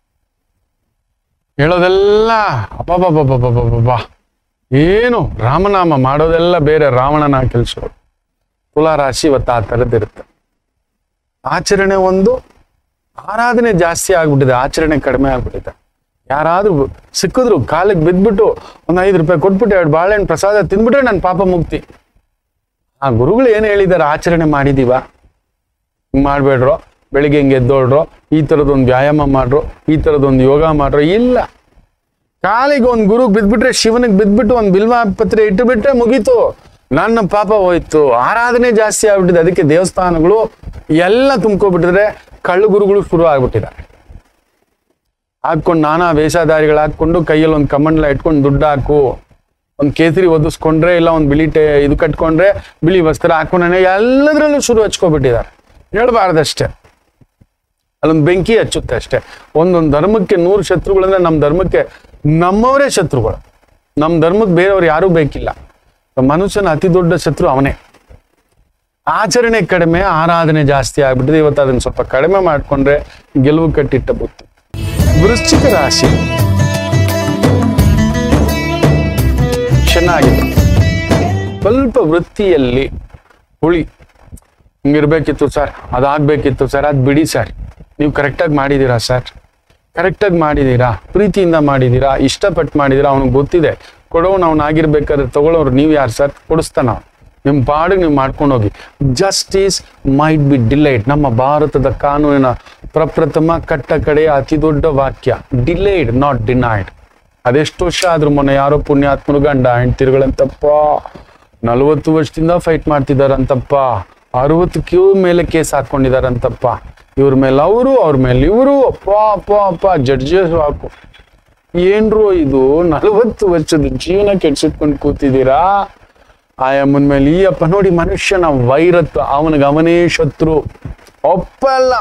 ಹೇಳೋದೆಲ್ಲ ಅಬ್ಬಬ್ಬಬ್ಬಬ್ಬಬ್ಬಬ್ಬ ಏನು ರಾಮನಾಮ ಮಾಡೋದೆಲ್ಲ ಬೇರೆ ರಾವಣನ ಕೆಲಸ ತುಲಾರಾಶಿ ಇವತ್ತು ಆ ಥರದ್ದಿರುತ್ತೆ ಆಚರಣೆ ಒಂದು ಆರಾಧನೆ ಜಾಸ್ತಿ ಆಗ್ಬಿಟ್ಟಿದೆ ಆಚರಣೆ ಕಡಿಮೆ ಆಗ್ಬಿಟ್ಟಿದೆ ಯಾರಾದ್ರೂ ಸಿಕ್ಕಿದ್ರು ಕಾಲಿಗೆ ಬಿದ್ಬಿಟ್ಟು ಒಂದ್ ಐದು ರೂಪಾಯಿ ಕೊಟ್ಬಿಟ್ಟು ಎರಡು ಬಾಳೆಹಣ್ಣು ಪ್ರಸಾದ ತಿಂದ್ಬಿಟ್ರೆ ನನ್ನ ಪಾಪ ಮುಕ್ತಿ ಆ ಗುರುಗಳು ಏನ್ ಹೇಳಿದಾರೆ ಆಚರಣೆ ಮಾಡಿದೀವ ಹಿಂಗ್ ಮಾಡ್ಬೇಡ್ರೋ ಬೆಳಿಗ್ಗೆ ಹಿಂಗೆ ಎದ್ದೋಳ್ರೋ ಈ ಥರದೊಂದು ವ್ಯಾಯಾಮ ಮಾಡ್ರೋ ಈ ಥರದೊಂದು ಯೋಗ ಮಾಡ್ರೋ ಇಲ್ಲ ಕಾಲಿಗೆ ಒಂದು ಗುರುಗ್ ಬಿದ್ಬಿಟ್ರೆ ಶಿವನಿಗೆ ಬಿದ್ಬಿಟ್ಟು ಒಂದು ಬಿಲ್ವ ಪತ್ರೆ ಇಟ್ಟುಬಿಟ್ರೆ ಮುಗೀತು ನನ್ನ ಪಾಪ ಹೋಯ್ತು ಆರಾಧನೆ ಜಾಸ್ತಿ ಆಗ್ಬಿಟ್ಟಿದೆ ಅದಕ್ಕೆ ದೇವಸ್ಥಾನಗಳು ಎಲ್ಲ ತುಂಬ್ಕೊಬಿಟ್ಟಿದ್ರೆ ಕಳ್ಳು ಗುರುಗಳು ಶುರು ಆಗ್ಬಿಟ್ಟಿದ್ದಾರೆ ಹಾಕೊಂಡು ನಾನಾ ವೇಷಧಾರಿಗಳು ಹಾಕೊಂಡು ಕೈಯಲ್ಲಿ ಒಂದು ಕಮಂಡ್ಲ ಇಟ್ಕೊಂಡು ದುಡ್ಡು ಹಾಕು ಒಂದು ಕೇಸರಿ ಒದಿಸ್ಕೊಂಡ್ರೆ ಇಲ್ಲ ಒಂದು ಬಿಳಿ ಟೆ ಇದು ಕಟ್ಕೊಂಡ್ರೆ ಬಿಳಿ ವಸ್ತ್ರ ಹಾಕೊಂಡೇ ಎಲ್ಲದರಲ್ಲೂ ಶುರು ಹಚ್ಕೊಬಿಟ್ಟಿದ್ದಾರೆ ಹೇಳ್ಬಾರ್ದಷ್ಟೇ ಅಲ್ಲೊಂದು ಬೆಂಕಿ ಹಚ್ಚುತ್ತೆ ಅಷ್ಟೇ ಒಂದೊಂದು ಧರ್ಮಕ್ಕೆ ನೂರು ಶತ್ರುಗಳಂದ್ರೆ ನಮ್ಮ ಧರ್ಮಕ್ಕೆ ನಮ್ಮವರೇ ಶತ್ರುಗಳು ನಮ್ಮ ಧರ್ಮಕ್ಕೆ ಬೇರೆಯವ್ರು ಯಾರೂ ಬೇಕಿಲ್ಲ ಮನುಷ್ಯನ ಅತಿ ದೊಡ್ಡ ಶತ್ರು ಅವನೇ ಆಚರಣೆ ಕಡಿಮೆ ಆರಾಧನೆ ಜಾಸ್ತಿ ಆಗ್ಬಿಟ್ಟಿದೆ ಇವತ್ತು ಅದನ್ನ ಸ್ವಲ್ಪ ಕಡಿಮೆ ಮಾಡ್ಕೊಂಡ್ರೆ ಗೆಲುವು ಕಟ್ಟಿಟ್ಟ ಬುತ್ತಿ ವೃಶ್ಚಿಕ ರಾಶಿ ಚೆನ್ನಾಗಿದೆ ಸ್ವಲ್ಪ ವೃತ್ತಿಯಲ್ಲಿ ಹುಳಿ ಹಿಂಗಿರ್ಬೇಕಿತ್ತು ಸರ್ ಅದಾಗ್ಬೇಕಿತ್ತು ಸರ್ ಅದ್ ಬಿಡಿ ಸರ್ ನೀವು ಕರೆಕ್ಟಾಗಿ ಮಾಡಿದೀರಾ ಸರ್ ಕರೆಕ್ಟಾಗಿ ಮಾಡಿದೀರಾ ಪ್ರೀತಿಯಿಂದ ಮಾಡಿದೀರಾ ಇಷ್ಟಪಟ್ಟು ಮಾಡಿದೀರಾ ಅವ್ನಿಗೆ ಗೊತ್ತಿದೆ ಕೊಡೋನು ಅವ್ನು ಆಗಿರ್ಬೇಕಾದ್ರೆ ತಗೊಳ್ಳೋರು ನೀವು ಯಾರು ಸರ್ ಕೊಡಿಸ್ತಾನ ಅವ್ನು. ನಿಮ್ಮ ಪಾಡಿಗೆ ನೀವು ಮಾಡ್ಕೊಂಡು ಹೋಗಿ ಜಸ್ಟಿಸ್ ಮೈಟ್ ಬಿ ಡಿಲೇಡ್ ನಮ್ಮ ಭಾರತದ ಕಾನೂನಿನ ಪ್ರಪ್ರಥಮ ಕಟ್ಟ ಕಡೆಯ ಅತಿ ದೊಡ್ಡ ವಾಕ್ಯ ಡಿಲೇಡ್ ನಾಟ್ ಡಿನೈಡ್ ಅದೆಷ್ಟು ವರ್ಷ ಆದ್ರೂ ಮೊನ್ನೆ ಯಾರೋ ಪುಣ್ಯಾತ್ಮರು ಗಂಡ ಹೆಂಡ್ತಿರುಗಳಂತಪ್ಪ ನಲವತ್ತು ವರ್ಷದಿಂದ ಫೈಟ್ ಮಾಡ್ತಿದಾರಂತಪ್ಪ ಅರವತ್ತು ಕ್ಯೂ ಮೇಲೆ ಕೇಸ್ ಹಾಕೊಂಡಿದಾರಂತಪ್ಪ ಇವ್ರ ಮೇಲೆ ಅವರು ಅವ್ರ ಮೇಲೆ ಇವರು ಅಪ್ಪ ಅಪ್ಪ ಅಪ್ಪ ಜಡ್ಜಸ್ ಹಾಕು ಏನ್ರೋ ಇದು ನಲವತ್ತು ವರ್ಷದ ಜೀವನ ಕೆಡ್ಸಿಟ್ಕೊಂಡು ಕೂತಿದ್ದೀರಾ ಆಯಮ್ಮನ ಮೇಲೆ ಈ ಅಪ್ಪ ನೋಡಿ ಮನುಷ್ಯನ ವೈರತ್ವ ಅವನಿಗೆ ಅವನೇ ಶತ್ರು ಒಪ್ಪಲ್ಲ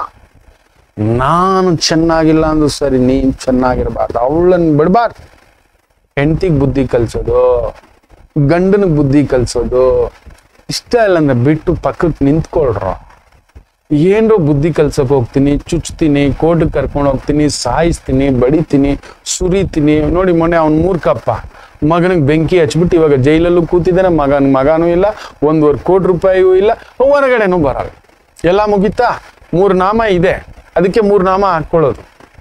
ನಾನು ಚೆನ್ನಾಗಿಲ್ಲ ಅಂದ್ರು ಸರಿ ನೀನ್ ಚೆನ್ನಾಗಿರ್ಬಾರ್ದು ಅವಳನ್ನ ಬಿಡ್ಬಾರ್ದು ಹೆಂಡತಿಗೆ ಬುದ್ಧಿ ಕಲ್ಸೋದು ಗಂಡನಿಗೆ ಬುದ್ಧಿ ಕಲ್ಸೋದು ಇಷ್ಟ ಇಲ್ಲ ಅಂದ್ರೆ ಬಿಟ್ಟು ಪಕ್ಕಕ್ಕೆ ನಿಂತ್ಕೊಳ್ರು ಏನ್ರೋ ಬುದ್ಧಿ ಕಲ್ಸಕ್ ಹೋಗ್ತೀನಿ ಚುಚ್ತೀನಿ ಕೋರ್ಟ್ ಕರ್ಕೊಂಡು ಹೋಗ್ತೀನಿ ಸಾಯಿಸ್ತೀನಿ ಬಡಿತೀನಿ ಸುರಿತೀನಿ ನೋಡಿ ಮೊನ್ನೆ ಅವ್ನ ಮೂರ್ಖಪ್ಪ ಮಗನಿಗೆ ಬೆಂಕಿ ಹಚ್ಬಿಟ್ಟು ಇವಾಗ ಜೈಲಲ್ಲೂ ಕೂತಿದ್ದಾನೆ ಮಗನ್ ಮಗನೂ ಇಲ್ಲ ಒಂದೂವರೆ ಕೋಟಿ ರೂಪಾಯಿಯೂ ಇಲ್ಲ ಹೊರಗಡೆನೂ ಬರಲ್ಲ ಎಲ್ಲ ಮುಗೀತಾ ಮೂರು ನಾಮ ಇದೆ ಅದಕ್ಕೆ ಮೂರು ನಾಮ ಹಾಕೊಳ್ಳೋದು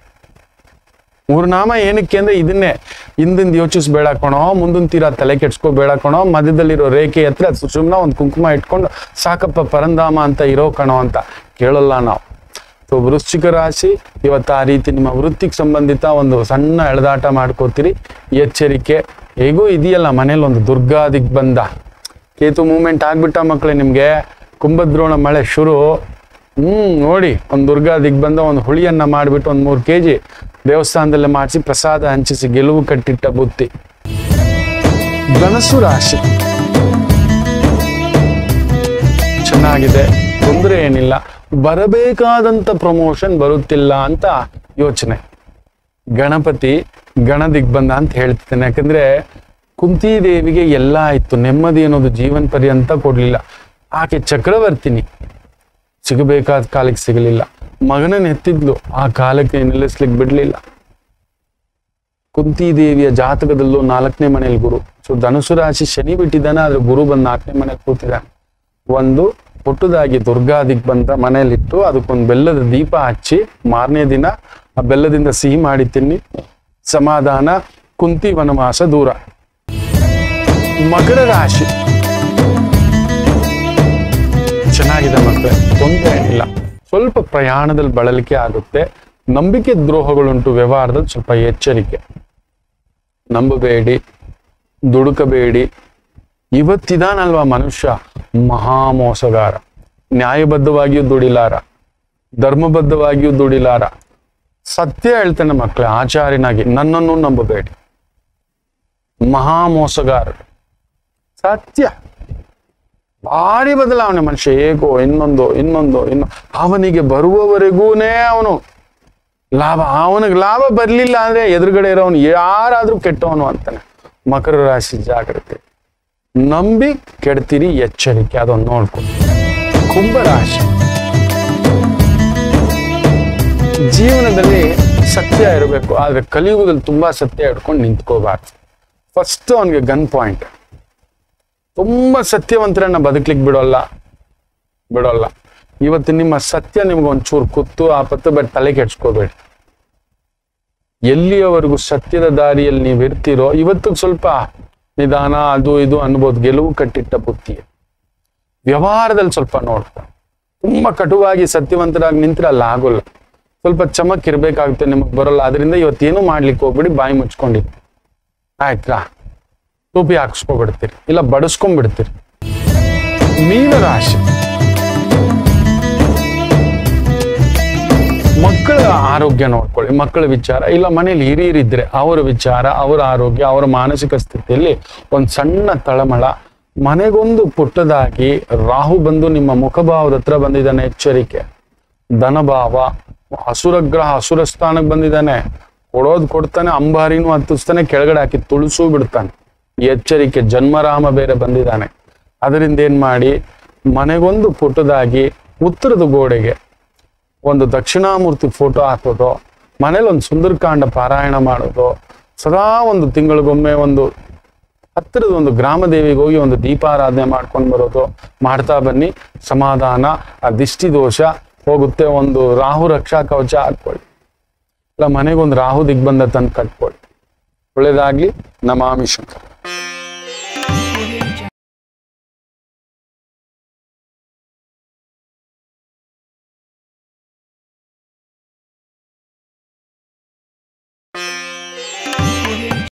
ಮೂರು ನಾಮ ಏನಕ್ಕೆ ಅಂದ್ರೆ ಇದನ್ನೇ ಹಿಂದಿಂದ ಯೋಚಿಸ್ಬೇಡ ಕಣೋ ಮುಂದಿನ ತೀರಾ ತಲೆ ಕೆಡ್ಸ್ಕೋಬೇಡ ಕಣೋ ಮಧ್ಯದಲ್ಲಿರೋ ರೇಖೆ ಹತ್ರ ಸುಮ್ನ ಒಂದು ಕುಂಕುಮ ಇಟ್ಕೊಂಡು ಸಾಕಪ್ಪ ಪರಂಧಾಮ ಅಂತ ಇರೋ ಕಣೋ ಅಂತ ಕೇಳಲ್ಲ ನಾವು ಸೊ ವೃಶ್ಚಿಕ ರಾಶಿ ಇವತ್ತು ಆ ರೀತಿ ನಿಮ್ಮ ವೃತ್ತಿಗೆ ಸಂಬಂಧಿತ ಒಂದು ಸಣ್ಣ ಎಳೆದಾಟ ಮಾಡ್ಕೋತೀರಿ ಎಚ್ಚರಿಕೆ ಹೇಗೂ ಇದೆಯಲ್ಲ ಮನೇಲಿ ಒಂದು ದುರ್ಗಾ ದಿಗ್ಬಂಧ ಕೇತು ಮೂಮೆಂಟ್ ಆಗ್ಬಿಟ್ಟ ಮಕ್ಕಳೇ ನಿಮ್ಗೆ ಕುಂಭದ್ರೋಣ ಮಳೆ ಶುರು ಹ್ಮ್ ನೋಡಿ ಒಂದು ದುರ್ಗಾ ದಿಗ್ಬಂಧ ಒಂದು ಹುಳಿಯನ್ನ ಮಾಡಿಬಿಟ್ಟು ಒಂದು ಮೂರು ಕೆ ಜಿ ದೇವಸ್ಥಾನದಲ್ಲೇ ಮಾಡಿಸಿ ಪ್ರಸಾದ ಹಂಚಿಸಿ ಗೆಲುವು ಕಟ್ಟಿಟ್ಟ ಬುತ್ತಿ ಧನಸ್ಸು ರಾಶಿ ಚೆನ್ನಾಗಿದೆ ತೊಂದರೆ ಏನಿಲ್ಲ ಬರಬೇಕಾದಂತ ಪ್ರಮೋಷನ್ ಬರುತ್ತಿಲ್ಲ ಅಂತ ಯೋಚನೆ ಗಣಪತಿ ಗಣ ದಿಗ್ಬಂಧ ಅಂತ ಹೇಳ್ತೇನೆ ಯಾಕಂದ್ರೆ ಕುಂತಿ ದೇವಿಗೆ ಎಲ್ಲ ಆಯ್ತು ನೆಮ್ಮದಿ ಅನ್ನೋದು ಜೀವನ ಪರ್ಯಂತ ಕೊಡ್ಲಿಲ್ಲ ಆಕೆ ಚಕ್ರವರ್ತಿನಿ ಸಿಗಬೇಕಾದ ಕಾಲಕ್ಕೆ ಸಿಗಲಿಲ್ಲ ಮಗನನ್ನ ಎತ್ತಿದ್ಲು ಆ ಕಾಲಕ್ಕೆ ನಿಲ್ಲಿಸ್ಲಿಕ್ಕೆ ಬಿಡ್ಲಿಲ್ಲ ಕುಂತಿ ದೇವಿಯ ಜಾತಕದಲ್ಲೂ ನಾಲ್ಕನೇ ಮನೇಲಿ ಗುರು ಸೊ ಧನುಸು ರಾಶಿ ಶನಿ ಬಿಟ್ಟಿದ್ದಾನೆ ಆದ್ರೆ ಗುರು ಬಂದು ನಾಲ್ಕನೇ ಮನೆಗೆ ಕೂತಿದ್ದಾನೆ ಒಂದು ಪುಟ್ಟದಾಗಿ ದುರ್ಗಾ ದಿಗ್ಬಂಧ ಮನೆಯಲ್ಲಿಟ್ಟು ಅದಕ್ಕೊಂದು ಬೆಲ್ಲದ ದೀಪ ಹಚ್ಚಿ ಮಾರನೇ ದಿನ ಆ ಬೆಲ್ಲದಿಂದ ಸಿಹಿ ಮಾಡಿ ತಿನ್ನಿ ಸಮಾಧಾನ ಕುಂತಿ ವನವಾಸ ದೂರ ಮಕರ ರಾಶಿ ಚೆನ್ನಾಗಿದೆ ಮಕ್ಕಳೇ ತೊಂದರೆ ಇಲ್ಲ ಸ್ವಲ್ಪ ಪ್ರಯಾಣದಲ್ಲಿ ಬಳಲಿಕೆ ಆಗುತ್ತೆ ನಂಬಿಕೆ ದ್ರೋಹಗಳುಂಟು ವ್ಯವಹಾರದಲ್ಲಿ ಸ್ವಲ್ಪ ಎಚ್ಚರಿಕೆ ನಂಬಬೇಡಿ ದುಡುಕಬೇಡಿ ಇವತ್ತಿದಾನಲ್ವಾ ಮನುಷ್ಯ ಮಹಾ ಮೋಸಗಾರ ನ್ಯಾಯಬದ್ಧವಾಗಿಯೂ ದುಡಿಲಾರ ಧರ್ಮಬದ್ಧವಾಗಿಯೂ ದುಡಿಲಾರ ಸತ್ಯ ಹೇಳ್ತೇನೆ ಮಕ್ಕಳೇ ಆಚಾರ್ಯನಾಗಿ ನನ್ನನ್ನು ನಂಬಬೇಡಿ ಮಹಾ ಮೋಸಗಾರರು ಸತ್ಯ ಭಾರಿ ಬದಲಾವಣೆ ಮನುಷ್ಯ ಹೇಗೋ ಇನ್ನೊಂದು ಇನ್ನೊಂದು ಇನ್ನು ಅವನಿಗೆ ಬರುವವರೆಗೂನೇ ಅವನು ಲಾಭ ಅವನಿಗೆ ಲಾಭ ಬರ್ಲಿಲ್ಲ ಅಂದ್ರೆ ಎದುರುಗಡೆ ಇರೋನು ಯಾರಾದ್ರೂ ಕೆಟ್ಟವನು ಅಂತಾನೆ ಮಕರ ರಾಶಿ ಜಾಗ್ರತೆ ನಂಬಿ ಕೆಡ್ತೀರಿ ಎಚ್ಚರಿಕೆ ಅದೊಂದು ನೋಡ್ಕೊಂಡು ಕುಂಭರಾಶಿ ಜೀವನದಲ್ಲಿ ಸತ್ಯ ಇರಬೇಕು ಆದ್ರೆ ಕಲಿಯುಗದಲ್ಲಿ ತುಂಬಾ ಸತ್ಯ ಹಿಡ್ಕೊಂಡು ನಿಂತ್ಕೋಬಾರ್ದು ಫಸ್ಟ್ ಅವನಿಗೆ ಗನ್ ಪಾಯಿಂಟ್ ತುಂಬಾ ಸತ್ಯವಂತರನ್ನ ಬದುಕ್ಲಿಕ್ಕೆ ಬಿಡೋಲ್ಲ ಬಿಡೋಲ್ಲ ಇವತ್ತು ನಿಮ್ಮ ಸತ್ಯ ನಿಮ್ಗೆ ಒಂಚೂರು ಕುತ್ತು ಆಪತ್ತು ಬಟ್ ತಲೆ ಕೆಡ್ಸ್ಕೋಬೇಡಿ ಎಲ್ಲಿಯವರೆಗೂ ಸತ್ಯದ ದಾರಿಯಲ್ಲಿ ನೀವು ಇರ್ತೀರೋ ಇವತ್ತು ಸ್ವಲ್ಪ ನಿಧಾನ ಅದು ಇದು ಅನ್ಬೋದು ಗೆಲುವು ಕಟ್ಟಿಟ್ಟ ಬುತ್ತಿ ವ್ಯವಹಾರದಲ್ಲಿ ಸ್ವಲ್ಪ ನೋಡ್ಕೊ ತುಂಬಾ ಕಟುವಾಗಿ ಸತ್ಯವಂತರಾಗಿ ನಿಂತ್ರೆ ಅಲ್ಲಿ ಆಗೋಲ್ಲ ಸ್ವಲ್ಪ ಚಮಕ್ ಇರ್ಬೇಕಾಗುತ್ತೆ ನಿಮಗೆ ಬರೋಲ್ಲ ಅದರಿಂದ ಇವತ್ತೇನು ಮಾಡ್ಲಿಕ್ಕೆ ಹೋಗ್ಬಿಡಿ ಬಾಯಿ ಮುಚ್ಕೊಂಡಿರಿ ಆಯ್ತಾ ಟೋಪಿ ಹಾಕ್ಸ್ಕೊಬಿಡ್ತೀರಿ ಇಲ್ಲ ಬಡಿಸ್ಕೊಂಡ್ಬಿಡ್ತೀರಿ ಮೀನರಾಶಿ ಮಕ್ಕಳ ಆರೋಗ್ಯ ನೋಡ್ಕೊಳ್ಳಿ ಮಕ್ಕಳ ವಿಚಾರ ಇಲ್ಲ ಮನೇಲಿ ಹಿರಿಯರಿದ್ರೆ ಅವರ ವಿಚಾರ ಅವರ ಆರೋಗ್ಯ ಅವರ ಮಾನಸಿಕ ಸ್ಥಿತಿಯಲ್ಲಿ ಒಂದು ಸಣ್ಣ ತಳಮಳ ಮನೆಗೊಂದು ಪುಟ್ಟದಾಗಿ ರಾಹು ಬಂದು ನಿಮ್ಮ ಮುಖಭಾವದ ಹತ್ರ ಬಂದಿದ್ದಾನೆ ಎಚ್ಚರಿಕೆ ಧನಭಾವ ಹಸುರಗ್ರಹ ಹಸುರ ಸ್ಥಾನಕ್ಕೆ ಬಂದಿದ್ದಾನೆ ಕೊಡೋದು ಕೊಡ್ತಾನೆ ಅಂಬಾರಿನೂ ಹತ್ತಿಸ್ತಾನೆ ಕೆಳಗಡೆ ಹಾಕಿ ತುಳಸು ಬಿಡ್ತಾನೆ ಈ ಎಚ್ಚರಿಕೆ ಜನ್ಮರಾಮ ಬೇರೆ ಬಂದಿದ್ದಾನೆ ಅದರಿಂದ ಏನ್ ಮಾಡಿ ಮನೆಗೊಂದು ಪುಟ್ಟದಾಗಿ ಉತ್ತರದ ಗೋಡೆಗೆ ಒಂದು ದಕ್ಷಿಣಾಮೂರ್ತಿ ಫೋಟೋ ಹಾಕೋದು ಮನೇಲಿ ಒಂದು ಸುಂದರಕಾಂಡ ಪಾರಾಯಣ ಮಾಡೋದು ಸದಾ ಒಂದು ತಿಂಗಳಿಗೊಮ್ಮೆ ಒಂದು ಹತ್ತಿರದ ಒಂದು ಗ್ರಾಮ ದೇವಿಗೆ ಹೋಗಿ ಒಂದು ದೀಪಾರಾಧನೆ ಮಾಡ್ಕೊಂಡು ಬರೋದು ಮಾಡ್ತಾ ಬನ್ನಿ ಸಮಾಧಾನ ಆ ದಿಷ್ಟಿ ದೋಷ ಹೋಗುತ್ತೆ ಒಂದು ರಾಹು ರಕ್ಷಾ ಕವಚ ಹಾಕೊಳ್ಳಿ ಇಲ್ಲ ಮನೆಗೊಂದು ರಾಹು ದಿಗ್ಬಂಧ ತಂದು ಕಟ್ಕೊಳ್ಳಿ ಒಳ್ಳೇದಾಗ್ಲಿ ನಮಾಮಿ ಶಂಕರ